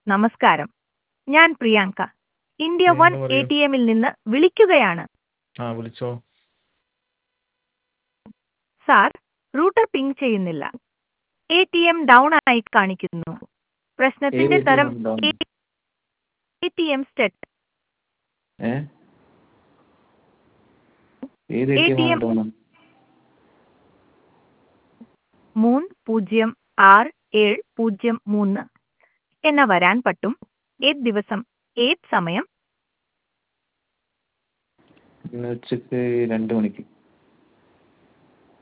നമസ്കാരം ഞാൻ പ്രിയാങ്ക ഇന്ത്യ ഉം, വൺ പറയൂ. എ ടി എമ്മിൽ നിന്ന് വിളിക്കുകയാണ് ആ വിളിച്ചോ സാർ റൂട്ടർ പിങ് ചെയ്യുന്നില്ല എ ടി എം ഡൗൺ ആയി കാണിക്കുന്നു പ്രശ്നത്തിന്റെ ഏത് തരം ATM down? A T M state ഏ ഏത് എ ടി ATM എം ആണ് മൂന്ന് പൂജ്യം ആറ് ഏഴ് പൂജ്യം മൂന്ന് എന്ന വരാൻ പറ്റും ഏത് ദിവസം ഏത് സമയം ഇന്ന് ഉച്ചക്ക് രണ്ട് മണിക്ക്